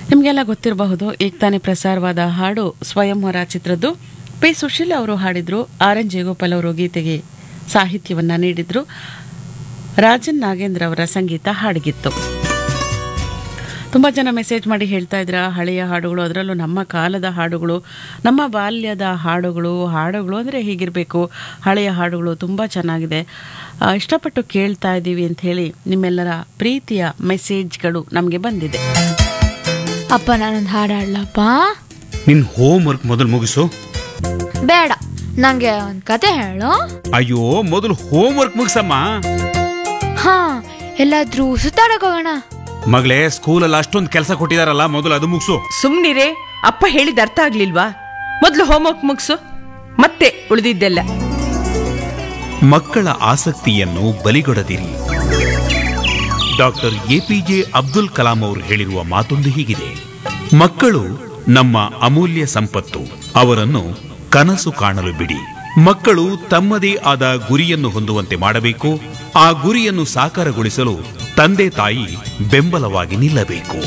ನಿಮಗೆಲ್ಲ ಗೊತ್ತಿರಬಹುದು ಈಗ ತಾನೇ ಪ್ರಸಾರವಾದ ಹಾಡು ಸ್ವಯಂವರ ಚಿತ್ರದ್ದು ಪಿ ಸುಶೀಲ್ ಅವರು ಹಾಡಿದ್ರು ಆರ್ ಎನ್ ಜಯಗೋಪಾಲ್ ಅವರು ಗೀತೆಗೆ ಸಾಹಿತ್ಯವನ್ನ ನೀಡಿದ್ರು ರಾಜನ್ ನಾಗೇಂದ್ರ ಅವರ ಸಂಗೀತ ಹಾಡಿಗಿತ್ತು ತುಂಬ ಜನ ಮೆಸೇಜ್ ಮಾಡಿ ಹೇಳ್ತಾ ಇದ್ರ ಹಳೆಯ ಹಾಡುಗಳು ಅದರಲ್ಲೂ ನಮ್ಮ ಕಾಲದ ಹಾಡುಗಳು ನಮ್ಮ ಬಾಲ್ಯದ ಹಾಡುಗಳು ಹಾಡುಗಳು ಅಂದರೆ ಹೀಗಿರಬೇಕು ಹಳೆಯ ಹಾಡುಗಳು ತುಂಬ ಚೆನ್ನಾಗಿದೆ ಆ, ಇಷ್ಟಪಟ್ಟು ಕೇಳ್ತಾ ಇದ್ದೀವಿ ಅಂತ ಹೇಳಿ ನಿಮ್ಮೆಲ್ಲರ ಪ್ರೀತಿಯ ಮೆಸೇಜ್ಗಳು ನಮಗೆ ಬಂದಿದೆ ಅಪ್ಪ ನಾನೊಂದು ಹಾಡು ಹಾಡ್ಲಪ್ಪ ನಿನ್ ಹೋಮ್ ವರ್ಕ್ ಮೊದಲು ಮುಗಿಸು ಬೇಡ ನಂಗೆ ಒಂದು ಕತೆ ಹೇಳು ಅಯ್ಯೋ ಮೊದಲು ಹೋಮ್ ವರ್ಕ್ ಮುಗಿಸಮ್ಮ ಹಾ ಎಲ್ಲಾದ್ರೂ ಸುತ್ತಾಡಕ್ ಹೋಗೋಣ ಮಗಳೇ ಸ್ಕೂಲಲ್ಲಿ ಅಷ್ಟೊಂದು ಕೆಲಸ ಕೊಟ್ಟಿದಾರಲ್ಲ ಮೊದಲು ಅದು ಮುಗಿಸು ಸುಮ್ನಿರೇ ಅಪ್ಪ ಹೇಳಿದ ಅರ್ಥ ಆಗ್ಲಿಲ್ವಾ ಮೊದ್ಲು ಹೋಮ್ವರ್ಕ್ ಮುಗಿಸು ಮತ್ತೆ ಉಳಿದಿದ್ದೆಲ್ಲ ಮಕ್ಕಳ ಆಸಕ್ತಿಯನ್ನು ಬಲಿಗೊಡದಿರಿ ಡಾಕ್ಟರ್ ಎಪಿಜೆ ಅಬ್ದುಲ್ ಕಲಾಂ ಅವರು ಹೇಳಿರುವ ಮಾತೊಂದು ಹೀಗಿದೆ ಮಕ್ಕಳು ನಮ್ಮ ಅಮೂಲ್ಯ ಸಂಪತ್ತು ಅವರನ್ನು ಕನಸು ಕಾಣಲು ಬಿಡಿ ಮಕ್ಕಳು ತಮ್ಮದೇ ಆದ ಗುರಿಯನ್ನು ಹೊಂದುವಂತೆ ಮಾಡಬೇಕು ಆ ಗುರಿಯನ್ನು ಸಾಕಾರಗೊಳಿಸಲು ತಂದೆ ತಾಯಿ ಬೆಂಬಲವಾಗಿ ನಿಲ್ಲಬೇಕು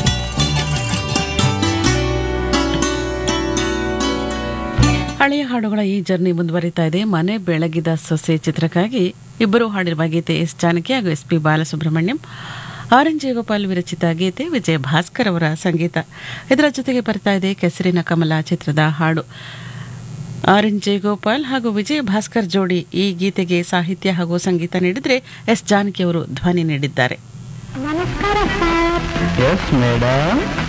ಹಳೆಯ ಹಾಡುಗಳ ಈ ಜರ್ನಿ ಮುಂದುವರಿತಾ ಇದೆ ಮನೆ ಬೆಳಗಿದ ಸೊಸೆ ಚಿತ್ರಕ್ಕಾಗಿ ಇಬ್ಬರು ಹಾಡಿರುವ ಗೀತೆ ಎಸ್ ಜಾನಕಿ ಹಾಗೂ S P Balasubrahmanyam R N Jayagopal ವಿರಚಿತ ಗೀತೆ ವಿಜಯ ಭಾಸ್ಕರ್ ಅವರ ಸಂಗೀತ ಇದರ ಜೊತೆಗೆ ಬರ್ತಾ ಇದೆ ಕೆಸರಿನ ಕಮಲ ಚಿತ್ರದ ಹಾಡು ಆರ್ ಎನ್ ಜಯಗೋಪಾಲ್ ಹಾಗೂ ವಿಜಯ ಭಾಸ್ಕರ್ ಜೋಡಿ ಈ ಗೀತೆಗೆ ಸಾಹಿತ್ಯ ಹಾಗೂ ಸಂಗೀತ ನೀಡಿದ್ರೆ ಎಸ್ ಜಾನಕಿ ಅವರು ಧ್ವನಿ ನೀಡಿದ್ದಾರೆ ಎಸ್ ಮೇಡಮ್